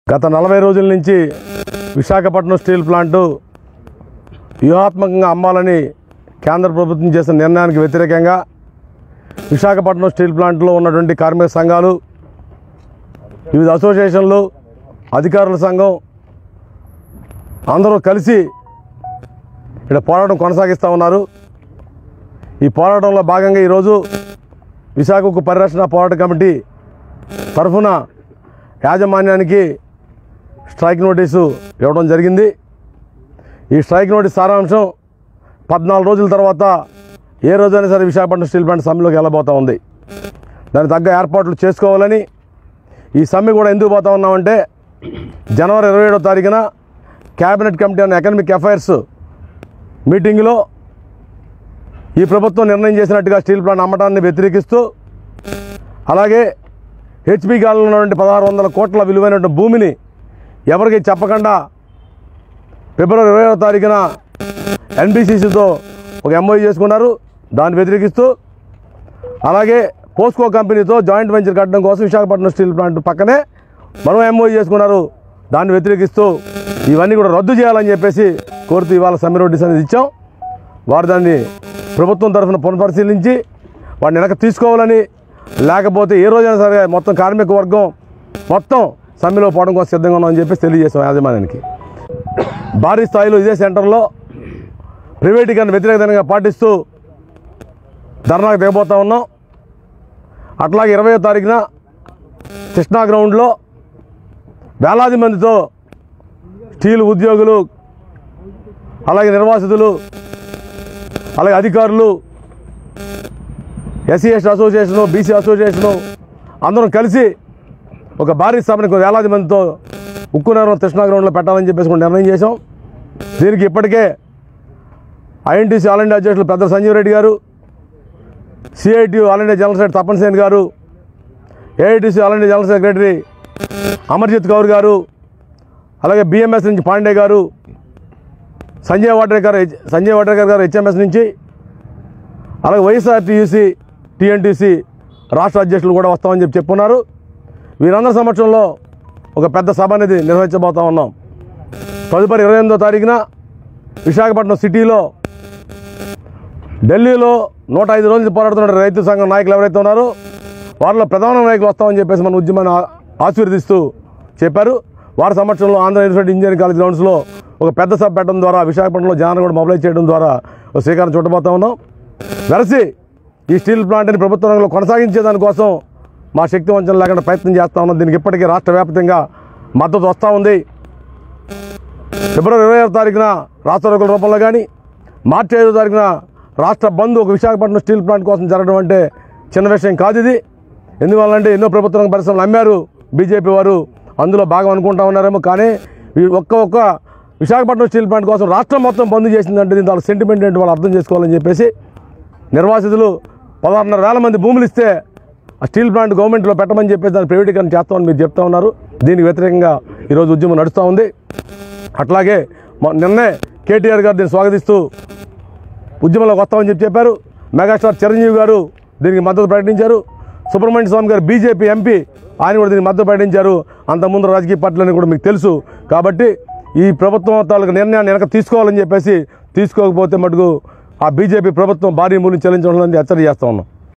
గత నలభై రోజుల నుంచి విశాఖపట్నం స్టీల్ ప్లాంటు వ్యూహాత్మకంగా అమ్మాలని కేంద్ర ప్రభుత్వం చేసిన నిర్ణయానికి వ్యతిరేకంగా విశాఖపట్నం స్టీల్ ప్లాంట్లో ఉన్నటువంటి కార్మిక సంఘాలు వివిధ అసోసియేషన్లు అధికారుల సంఘం అందరూ కలిసి ఇక్కడ పోరాటం కొనసాగిస్తూ ఉన్నారు ఈ పోరాటంలో భాగంగా ఈరోజు విశాఖకు పరిరక్షణ పోరాట కమిటీ తరఫున యాజమాన్యానికి స్ట్రైక్ నోటీసు ఇవ్వడం జరిగింది ఈ స్ట్రైక్ నోటీస్ సారాంశం పద్నాలుగు రోజుల తర్వాత ఏ రోజైనా సరే విశాఖపట్నం స్టీల్ ప్లాంట్ సమ్మెలోకి వెళ్ళబోతా ఉంది దానికి తగ్గ ఏర్పాట్లు చేసుకోవాలని ఈ సమ్మె కూడా ఎందుకు పోతా ఉన్నామంటే జనవరి ఇరవై ఏడో తారీఖున cabinet committee on economic affairs మీటింగ్లో ఈ ప్రభుత్వం నిర్ణయం చేసినట్టుగా స్టీల్ ప్లాంట్ అమ్మటాన్ని వ్యతిరేకిస్తూ అలాగే హెచ్పి గాలిలో ఉన్నటువంటి పదహారు వందల కోట్ల విలువైనటువంటి భూమిని ఎవరికి చెప్పకుండా ఫిబ్రవరి ఇరవై తారీఖున ఎన్బిసిసితో ఒక ఎంఓఈ చేసుకున్నారు దాన్ని వ్యతిరేకిస్తూ అలాగే పోస్కో కంపెనీతో జాయింట్ వెంచర్ కట్టడం కోసం విశాఖపట్నం స్టీల్ ప్లాంట్ పక్కనే మరో ఎంఓఈ చేసుకున్నారు దాన్ని వ్యతిరేకిస్తూ ఇవన్నీ కూడా రద్దు చేయాలని చెప్పేసి కోరుతూ ఇవాళ సమ్మె నోటీస్ అనేది ఇచ్చాం వారు దాన్ని ప్రభుత్వం తరఫున పునఃపరిశీలించి వాడిని వెనక తీసుకోవాలని లేకపోతే ఏ రోజైనా సరే మొత్తం కార్మిక వర్గం మొత్తం సమ్మెలో పోవడం కోసం సిద్ధంగా ఉన్నామని చెప్పేసి తెలియజేసాం యాజమాన్యానికి భారీ స్థాయిలో ఇదే సెంటర్లో ప్రైవేటీకరణ వ్యతిరేకంగా పాటిస్తూ ధర్నాకు దిగబోతా ఉన్నాం అట్లాగే ఇరవయో తారీఖున కృష్ణా గ్రౌండ్లో వేలాది మందితో స్టీల్ ఉద్యోగులు అలాగే నిర్వాసితులు అలాగే అధికారులు SC ST association BC association అందరం కలిసి ఒక భారీ సభని కొన్ని వేలాది మందితో ఉక్కు నగరం కృష్ణా గ్రౌండ్లో పెట్టాలని చెప్పేసి కూడా నిర్ణయం చేశాం దీనికి ఇప్పటికే ఐఎన్టీసీ ఆల్ ఇండియా అధ్యక్షులు పెద్ద సంజీవ్ రెడ్డి గారు CIT all India general secretary Tapan Sen గారు AITC all India general secretary Amarjeet Kaur గారు అలాగే బిఎంఎస్ నుంచి పాండే గారు సంజయ్ వాడ్రేకర్ హెచ్- సంజయ్ వాడ్రేకర్ గారు హెచ్ఎంఎస్ నుంచి అలాగే వైఎస్ఆర్ టీయూసీ టీఎన్టీసీ రాష్ట్ర అధ్యక్షులు కూడా వస్తామని చెప్పి చెప్పున్నారు వీరందరి సమక్షంలో ఒక పెద్ద సభ అనేది నిర్వహించబోతా ఉన్నాం తదుపరి ఇరవై ఎనిమిదో తారీఖున విశాఖపట్నం సిటీలో ఢిల్లీలో నూట ఐదు రోజులు పోరాడుతున్న రైతు సంఘం నాయకులు ఎవరైతే ఉన్నారో వారిలో ప్రధాన నాయకులు వస్తామని చెప్పేసి మన ఉద్యమాన్ని ఆ- ఆశీర్వదిస్తూ చెప్పారు వారి సమక్షంలో ఆంధ్ర యూనివర్సిటీ ఇంజనీరింగ్ కాలేజ్ గ్రౌండ్స్లో ఒక పెద్ద సభ పెట్టడం ద్వారా విశాఖపట్నంలో జనాన్ని కూడా మొబిలైజ్ చేయడం ద్వారా ఒక శ్రీకారం చుట్టబోతా ఉన్నాం వెరసి ఈ స్టీల్ ప్లాంట్ని ప్రభుత్వ రంగంలో కొనసాగించే దానికోసం మా శక్తి వంచన లేకుండా ప్రయత్నం చేస్తా ఉన్నాం దీనికి ఇప్పటికీ రాష్ట్ర వ్యాప్తంగా మద్దతు వస్తూ ఉంది ఫిబ్రవరి ఇరవై ఆరు తారీఖున రాష్ట్ర రోగుల రూపంలో కానీ మార్చి ఐదో తారీఖున రాష్ట్ర బంద్ ఒక విశాఖపట్నం స్టీల్ ప్లాంట్ కోసం జరగడం అంటే చిన్న విషయం కాదు ఇది ఎందువల్లంటే ఎన్నో ప్రభుత్వ రంగ పరిశ్రమలు అమ్మారు బీజేపీ వారు అందులో భాగం అనుకుంటా ఉన్నారేమో కానీ ఈ ఒక్క ఒక్క విశాఖపట్నం స్టీల్ ప్లాంట్ కోసం రాష్ట్రం మొత్తం బంద్ చేసిందంటే దీని వాళ్ళ సెంటిమెంట్ ఏంటి వాళ్ళు అర్థం చేసుకోవాలని చెప్పేసి నిర్వాసితులు పదహారున్నర వేల మంది భూములు ఇస్తే ఆ స్టీల్ ప్లాంట్ గవర్నమెంట్లో పెట్టమని చెప్పేసి దాన్ని ప్రైవేటీకరణ చేస్తామని మీరు చెప్తా ఉన్నారు దీనికి వ్యతిరేకంగా ఈరోజు ఉద్యమం నడుస్తూ ఉంది అట్లాగే మొ- నిన్నే కేటీఆర్ గారు దీన్ని స్వాగతిస్తూ ఉద్యమంలోకి వస్తామని చెప్పి చెప్పారు మెగాస్టార్ చిరంజీవి గారు దీనికి మద్దతు ప్రకటించారు సుబ్రహ్మణ్య స్వామి గారు బీజేపీ ఎంపీ ఆయన కూడా దీనికి మద్దతు ప్రకటించారు అంతకుముందు రాజకీయ పార్టీలని కూడా మీకు తెలుసు కాబట్టి ఈ ప్రభుత్వం తాలూకు నిర్ణయాన్ని వెనక తీసుకోవాలని చెప్పేసి తీసుకోకపోతే మటుకు ఆ బీజేపీ ప్రభుత్వం భారీ మూల్యం చెల్లించడం హెచ్చరిక చేస్తా ఉన్నాం